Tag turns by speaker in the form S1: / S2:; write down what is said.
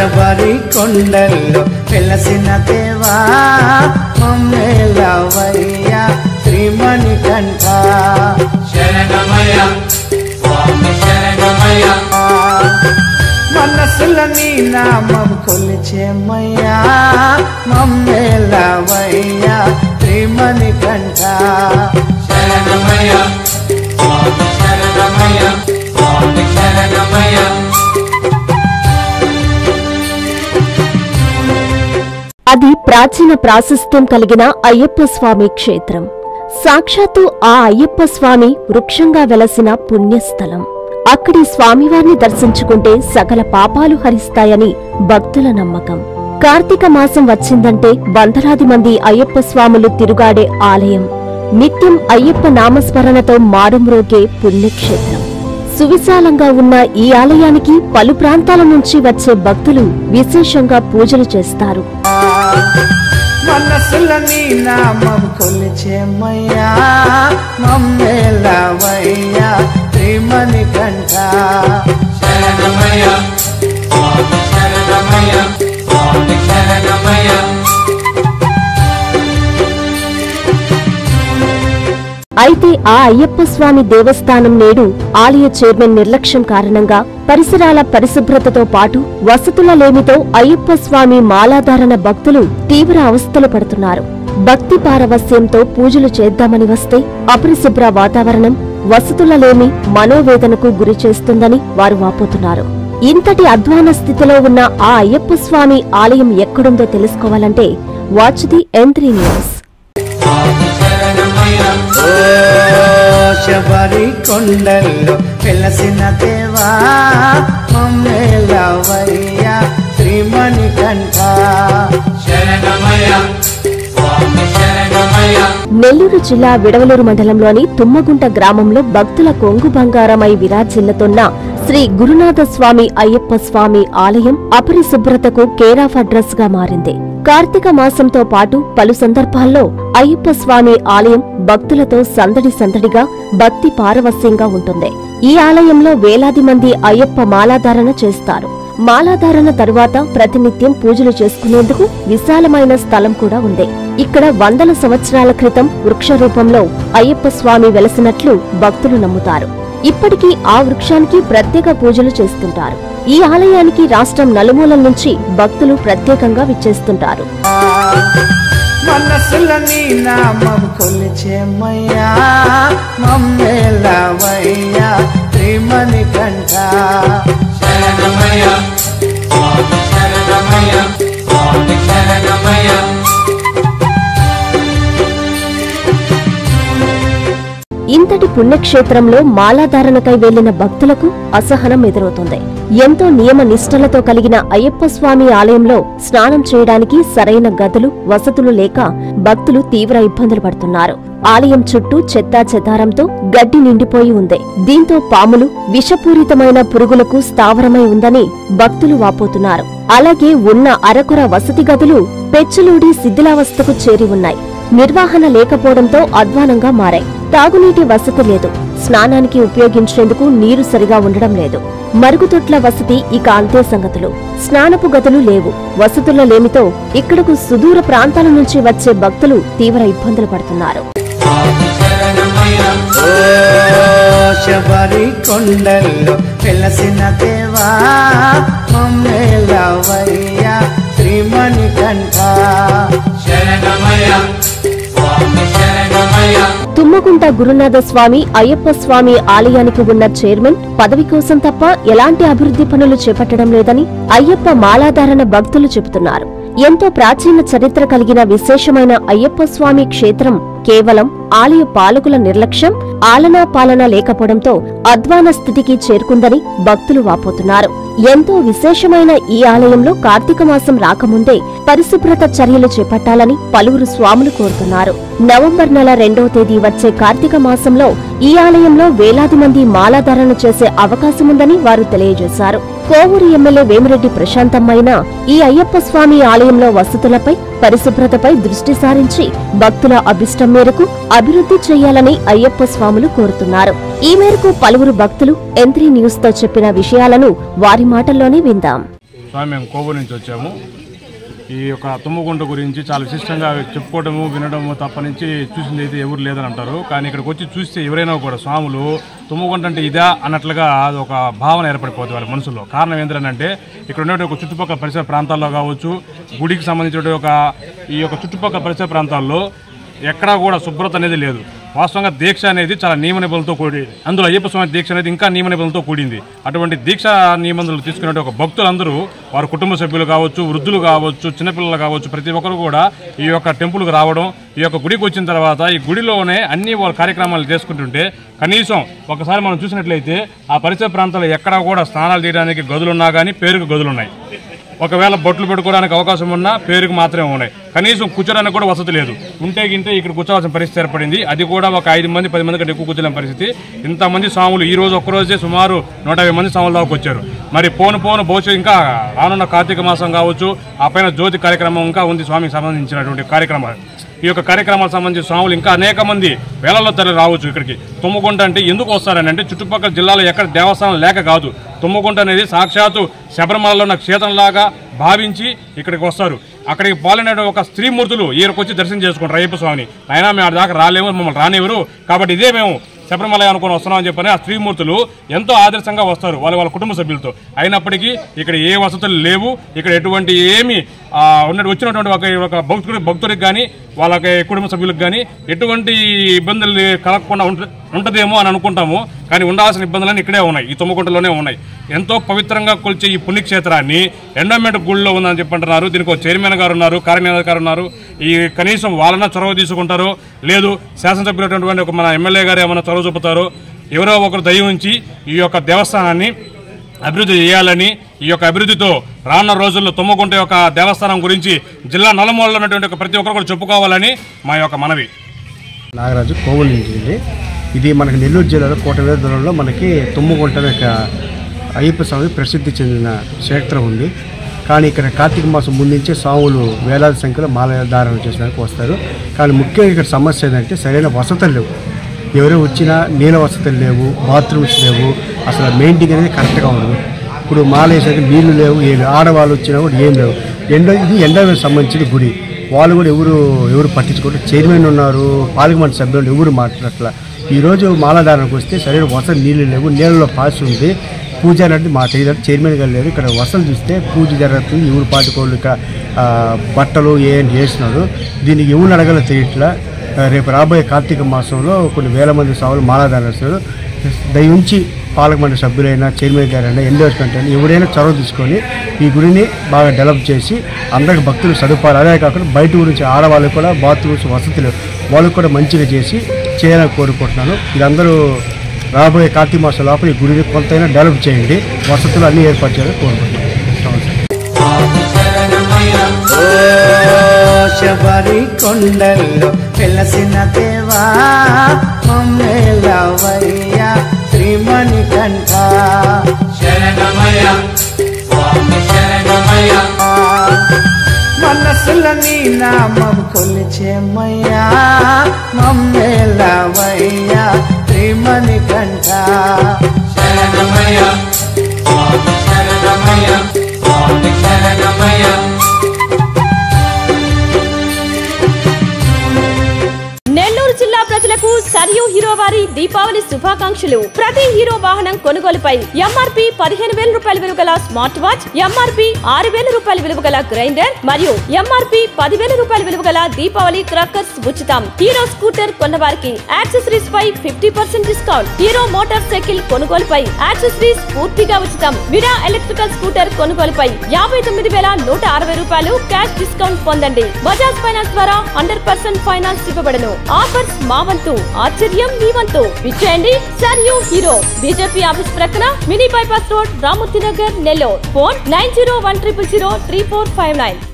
S1: శబరి కొండల్లో వెలసిన దేవా మమ్మేలవయ్యా శ్రీమణి కంఠ
S2: శరణమయ స్వామి శరణమయ
S1: మనసుల నీ నామం కొలిచేమయ్యా మమ్మేలవయ్యా శ్రీమణి కంఠ
S2: శరణమయ స్వామి శరణమయ స్వామి శరణమయ
S3: అది ప్రాచీన ప్రాశస్త్యం కలిగిన అయ్యప్ప స్వామి క్షేత్రం సాక్షాత్తు ఆ అయ్యప్ప స్వామి వృక్షంగా వెలసిన పుణ్యస్థలం అక్కడి స్వామివారిని దర్శించుకుంటే సకల పాపాలు హరిస్తాయని భక్తుల నమ్మకం కార్తీక మాసం వచ్చిందంటే వందలాది మంది అయ్యప్ప స్వాములు తిరుగాడే ఆలయం నిత్యం అయ్యప్ప నామస్మరణతో మారుమ్రోగే పుణ్యక్షేత్రం సువిశాలంగా ఉన్న ఈ ఆలయానికి పలు ప్రాంతాల నుంచి వచ్చే భక్తులు విశేషంగా పూజలు చేస్తారు
S1: మనసుల నీ నామం కొలిచేమయ్యా మమ్మేలవయ్యా శ్రీమణి కంఠ
S2: శరణమయ స్వామి శరణమయ స్వామి శరణమయ
S3: అయితే ఆ అయ్యప్ప స్వామి దేవస్థానం నేడు ఆలయ చైర్మన్ నిర్లక్ష్యం కారణంగా పరిసరాల పరిశుభ్రతతో పాటు వసతుల లేమితో అయ్యప్ప స్వామి మాలాధారణ భక్తులు తీవ్ర అవస్థలు పడుతున్నారు భక్తి పారవస్యంతో పూజలు చేద్దామని వస్తే అపరిశుభ్ర వాతావరణం వసతుల లేమి మనోవేదనకు గురి చేస్తుందని వారు వాపోతున్నారు ఇంతటి అధ్వాన స్థితిలో ఉన్న ఆ అయ్యప్ప స్వామి ఆలయం ఎక్కడుందో తెలుసుకోవాలంటే వాచ్ ది ఎంత్రీ న్యూస్
S2: స్వామి శరణమయ
S1: ఓ శబరి కొండల్లో వెలసిన దేవా మమ్మేలవయ్యా శ్రీమణి కంఠ
S2: శరణమయ స్వామి శరణమయ
S3: నెల్లూరు జిల్లా విడవలూరు మండలంలోని తుమ్మగుంట గ్రామంలో భక్తుల కొంగు బంగారమై విరాజిల్లుతున్న శ్రీ గురునాథ స్వామి అయ్యప్ప స్వామి ఆలయం అపరిశుభ్రతకు కేరాఫ్ అడ్రస్ గా మారింది కార్తీక మాసంతో పాటు పలు సందర్భాల్లో అయ్యప్ప స్వామి ఆలయం భక్తులతో సందడి సందడిగా భక్తి పారవస్యంగా ఉంటుంది ఈ ఆలయంలో వేలాది మంది అయ్యప్ప మాలాధారణ చేస్తారు మాలాధారణ తరువాత ప్రతినిత్యం పూజలు చేసుకునేందుకు విశాలమైన స్థలం కూడా ఉంది ఇక్కడ వందల సంవత్సరాల క్రితం వృక్ష రూపంలో అయ్యప్ప స్వామి వెలసినట్లు భక్తులు నమ్ముతారు ఇప్పటికీ ఆ వృక్షానికి ప్రత్యేక పూజలు చేస్తుంటారు ఈ ఆలయానికి రాష్ట్రం నలుమూలల నుంచి భక్తులు ప్రత్యేకంగా విచ్చేస్తుంటారు
S1: మనసుల నీ నామం కొలిచేమయ్యా మమ్మేలవయ్యా శ్రీమణి కంఠ
S2: శరణమయ స్వామి శరణమయ స్వామి శరణమయ
S3: ఇంతటి పుణ్యక్షేత్రంలో మాలాధారణకై వెళ్లిన భక్తులకు అసహనం ఎదురవుతుంది ఎంతో నియమ నిష్టలతో కలిగిన అయ్యప్ప స్వామి ఆలయంలో స్నానం చేయడానికి సరైన గదులు వసతులు లేక భక్తులు తీవ్ర ఇబ్బందులు పడుతున్నారు ఆలయం చుట్టూ చెత్తా చెదారంతో గడ్డి నిండిపోయి ఉంది దీంతో పాములు విషపూరితమైన పురుగులకు స్థావరమై ఉందని భక్తులు వాపోతున్నారు అలాగే ఉన్న అరకుర వసతి గదులు పెచ్చులూడి శిథిలావస్థకు చేరి ఉన్నాయి నిర్వహణ లేకపోవడంతో అధ్వానంగా మారాయి తాగునీటి వసతి లేదు స్నానానికి ఉపయోగించేందుకు నీరు సరిగా ఉండడం లేదు మరుగుదొడ్ల వసతి ఇక అంతే సంగతులు స్నానపు గదులు లేవు వసతుల లేమితో ఇక్కడకు సుదూర ప్రాంతాల నుంచి వచ్చే భక్తులు తీవ్ర ఇబ్బందులు పడుతున్నారు
S2: స్వామి శరణమయ
S1: ఓ శబరి కొండల్లో వెలసిన దేవా మమ్మేలవయ్యా శ్రీమణి కంఠ
S2: శరణమయ స్వామి శరణమయ
S3: తుమ్మగుంట గురునాథ స్వామి అయ్యప్ప స్వామి ఆలయానికి ఉన్న చైర్మన్ పదవి కోసం తప్ప ఎలాంటి అభివృద్ధి పనులు చేపట్టడం లేదని అయ్యప్ప మాలాధారణ భక్తులు చెబుతున్నారు ఎంతో ప్రాచీన చరిత్ర కలిగిన విశేషమైన అయ్యప్ప స్వామి క్షేత్రం కేవలం ఆలయ పాలకుల నిర్లక్ష్యం ఆలనా పాలన లేకపోవడంతో అధ్వాన స్థితికి చేరుకుందని భక్తులు వాపోతున్నారు ఎంతో విశేషమైన ఈ ఆలయంలో కార్తీక మాసం రాకముందే పరిశుభ్రత చర్యలు చేపట్టాలని పలువురు స్వాములు కోరుతున్నారు నవంబర్ నెల రెండవ తేదీ వచ్చే కార్తీక మాసంలో ఈ ఆలయంలో వేలాది మంది మాలాధారణ చేసే అవకాశముందని వారు తెలియజేశారు కోవూరు ఎమ్మెల్యే వేమిరెడ్డి ప్రశాంతమ్మైన ఈ అయ్యప్ప స్వామి ఆలయంలో వసతులపై పరిశుభ్రతపై దృష్టి సారించి భక్తుల అభిష్టం మేరకు అభివృద్ధి చేయాలని అయ్యప్ప స్వాములు కోరుతున్నారు ఈ మేరకు పలువురు భక్తులు ఎంత్రీ న్యూస్ తో చెప్పిన విషయాలను వారి మాటల్లోనే విందాం
S4: స్వామి మేము కోవూరు నుంచి వచ్చాము ఈ యొక్క తుమ్మగుంట గురించి చాలా విశిష్టంగా చెప్పుకోవడము వినడము తప్ప నుంచి చూసింది అయితే ఎవరు లేదని అంటారు కానీ ఇక్కడికి వచ్చి చూస్తే ఎవరైనా కూడా స్వాములు తుమ్మగుంట అంటే ఇదా అన్నట్లుగా అది ఒక భావన ఏర్పడిపోతుంది వాళ్ళ మనసులో కారణం ఏంటంటే ఇక్కడ ఉన్నటువంటి ఒక చుట్టుపక్కల పరిసర ప్రాంతాల్లో కావచ్చు గుడికి సంబంధించిన ఒక ఈ యొక్క చుట్టుపక్కల పరిసర ప్రాంతాల్లో ఎక్కడా కూడా శుభ్రత అనేది లేదు వాస్తవంగా దీక్ష అనేది చాలా నియమ నిబంధనలతో కూడి అందులో అయ్యప్ప స్వామి దీక్ష అనేది ఇంకా నియమ నిబంధనలతో కూడింది అటువంటి దీక్ష నిబంధనలు తీసుకునే ఒక భక్తులందరూ వారి కుటుంబ సభ్యులు కావచ్చు వృద్ధులు కావచ్చు చిన్నపిల్లలు కావచ్చు ప్రతి ఒక్కరు కూడా ఈ యొక్క టెంపుల్కి రావడం ఈ యొక్క గుడికి వచ్చిన తర్వాత ఈ గుడిలోనే అన్ని వాళ్ళ కార్యక్రమాలు చేసుకుంటుంటే కనీసం ఒకసారి మనం చూసినట్లయితే ఆ పరిసర ప్రాంతాల్లో ఎక్కడా కూడా స్నానాలు చేయడానికి గదులున్నా కానీ పేరుకు గదులున్నాయి ఒకవేళ బొట్లు పెట్టుకోవడానికి అవకాశం ఉన్నా పేరుకు మాత్రమే ఉన్నాయి కనీసం కూర్చోడానికి కూడా వసతి లేదు ఉంటే గింటే ఇక్కడ కూర్చోవాల్సిన పరిస్థితి ఏర్పడింది అది కూడా ఒక ఐదు మంది పది మంది కంటే ఎక్కువ కూర్చోలేని పరిస్థితి ఇంతమంది స్వాములు ఈ రోజు ఒక్కరోజే సుమారు నూట యాభై మంది స్వాముల దాకా వచ్చారు మరి పోను పోను భవిష్యత్ ఇంకా రానున్న కార్తీక మాసం కావచ్చు ఆ పైన జ్యోతి కార్యక్రమం ఇంకా ఉంది స్వామికి సంబంధించినటువంటి కార్యక్రమాలు ఈ యొక్క కార్యక్రమాలకు సంబంధించి స్వాములు ఇంకా అనేక మంది వేలల్లో తరలి రావచ్చు ఇక్కడికి తుమ్మగుంట అంటే ఎందుకు వస్తారని అంటే చుట్టుపక్కల జిల్లాలో ఎక్కడ దేవస్థానం లేక కాదు తుమ్మగుంట అనేది సాక్షాత్తు శబరిమలలో ఉన్న క్షేత్రంలాగా భావించి ఇక్కడికి వస్తారు అక్కడికి పాలన ఒక స్త్రీమూర్తులు ఈయనకొచ్చి దర్శనం చేసుకుంటారు అయ్యప్ప స్వామిని అయినా మేము ఆడ దాకా రాలేము మమ్మల్ని రానివ్వరు కాబట్టి ఇదే మేము శబరిమల అనుకుని వస్తున్నామని చెప్పని ఆ స్త్రీమూర్తులు ఎంతో ఆదర్శంగా వస్తారు వాళ్ళ వాళ్ళ కుటుంబ సభ్యులతో అయినప్పటికీ ఇక్కడ ఏ వసతులు లేవు ఇక్కడ ఎటువంటి ఏమి ఆ, ఉన్నట్టు వచ్చినటువంటి ఒక ఒక భక్తుడి భక్తుడికి కానీ వాళ్ళకి కుటుంబ సభ్యులకు కానీ ఎటువంటి ఇబ్బందులు కలగకుండా ఉంట ఉంటదేమో అని అనుకుంటాము కానీ ఉండాల్సిన ఇబ్బందులన్నీ ఇక్కడే ఉన్నాయి ఈ తుమ్మకుంటలోనే ఉన్నాయి ఎంతో పవిత్రంగా కొలిచే ఈ పుణ్యక్షేత్రాన్ని ఎండోమెంట్ గుడిలో ఉందని చెప్పంటున్నారు దీనికి ఒక చైర్మన్ గారు ఉన్నారు కార్యనిర్వాహక గారు ఉన్నారు ఈ కనీసం వాళ్ళన్నా చొరవ తీసుకుంటారు లేదు శాసనసభ్యులైనటువంటి ఒక మన ఎమ్మెల్యే గారు ఏమైనా చొరవ చూపుతారు ఎవరో ఒకరు దయ ఉంచి ఈ యొక్క దేవస్థానాన్ని అభివృద్ధి చేయాలని ఈ యొక్క అభివృద్ధితో రానున్న రోజుల్లో తుమ్మకుంట యొక్క దేవస్థానం గురించి జిల్లా నలుమూలలో ఉన్నటువంటి ఒక ప్రతి ఒక్కరు కూడా చెప్పుకోవాలని మా యొక్క మనవి
S5: నాగరాజు కోవూరు నుంచి అండి ఇది మనకి నెల్లూరు జిల్లాలో కోటవేద దూరంలో మనకి తుమ్మగుంట అనే ఒక అయ్యప్ప స్వామి ప్రసిద్ధి చెందిన క్షేత్రం ఉంది కానీ ఇక్కడ కార్తీక మాసం ముందు నుంచే స్వాములు వేలాది సంఖ్యలో మాలధారణ చేసడానికి వస్తారు కానీ ముఖ్యంగా ఇక్కడ సమస్య ఏంటంటే సరైన వసతులు లేవు ఎవరు వచ్చినా నీళ్ళ వసతులు లేవు బాత్రూమ్స్ లేవు అసలు మెయింటైన్ అనేది కరెక్ట్గా ఉండదు ఇప్పుడు మాల వేసాక నీళ్లు లేవు ఏం లేవు. ఆడవాళ్ళు వచ్చినా కూడా ఏం లేవు ఎండో ఇది ఎండవేకి సంబంధించిన గుడి వాళ్ళు కూడా ఎవరు ఎవరు పట్టించుకోవట్లేదు చైర్మన్ ఉన్నారు పార్లమెంట్ సభ్యులు ఎవరు మాట్లాడట్లా ఈరోజు మాలాధారణకు వస్తే సరైన వసతి నీళ్ళు లేవు నీళ్ళలో పాస్ ఉంది పూజ అనేది మా తెలియదు చైర్మన్ గారు లేరు ఇక్కడ వసతులు చూస్తే పూజ జరుగుతుంది ఎవరు పాటుకోళ్ళు ఇక్కడ ఆ, బట్టలు ఏంటి వేసినారు దీనికి ఎవరు అడగాలో తెలియట్లా ఆ, రేపు రాబోయే కార్తీక మాసంలో కొన్ని వేల మంది సావులు మాలాధారణ చేస్తారు దయించి పాలకమండలి సభ్యులైనా చైర్మన్ గారైనా ఎండోర్స్మెంట్ అయినా ఎవరైనా చొరవ తీసుకొని ఈ గుడిని బాగా డెవలప్ చేసి అందరికి భక్తులు సదుపాయాలు అదే కాకుండా బయట గురించి ఆడవాళ్ళకి కూడా బాత్రూమ్స్ వసతులు వాళ్ళకి కూడా మంచిగా చేసి చేయాలని కోరుకుంటున్నాను మీరందరూ రాబోయే కార్తీక మాసం లోపల ఈ గుడిని కొంతైనా డెవలప్ చేయండి వసతులు అన్నీ ఏర్పాటు చేయాలని కోరుకుంటున్నాను
S1: ఓ శబరి కొండల్లో వెలసిన దేవా మమ్మేలవయ్యా శ్రీమణి కంఠ
S2: శరణమయ స్వామి శరణమయ
S1: మనసుల నీ నామం కొలిచేమయ్యా మమ్మేలవయ్యా శ్రీమణి కంఠ
S2: శరణమయ స్వామి శరణమయ స్వామి శరణమయ
S6: నెల్లూరు జిల్లా ప్రజలకు సరియు హీరో వారి దీపావళి శుభాకాంక్షలు ప్రతి హీరో వాహనం కొనుగోలుపై ఎంఆర్పి పదిహేను వేల రూపాయల విలువ గల స్మార్ట్ వాచ్ ఎంఆర్పి ఆరు వేల రూపాయల విలువ గల గ్రైండర్ మరియు ఎంఆర్పి పదివేల రూపాయల విలువ గల దీపావళి క్రాకర్స్ ఉచితం హీరో స్కూటర్ కొన్న వారికి యాక్సెసరీస్ పై fifty percent discount Hero motorcycle కొనుగోలుపై యాక్సెసరీస్ పూర్తిగా ఉచితం విడా ఎలక్ట్రికల్ స్కూటర్ కొనుగోలుపై యాభై తొమ్మిది వేల నూట అరవై రూపాయలు క్యాష్ డిస్కౌంట్ పొందండి బజాజ్ ఫైనాన్స్ ద్వారా హండ్రెడ్ పర్సెంట్ ఫైనాన్స్ ఇవ్వబడను ఆఫర్స్ మా వంతు ఆశ్చర్యం మీ వంతు విచ్చేయండి sir you Hero BJP office ప్రక్కన mini bypass road Ramurthy Nagar Nellore phone nine zero one triple zero three four five nine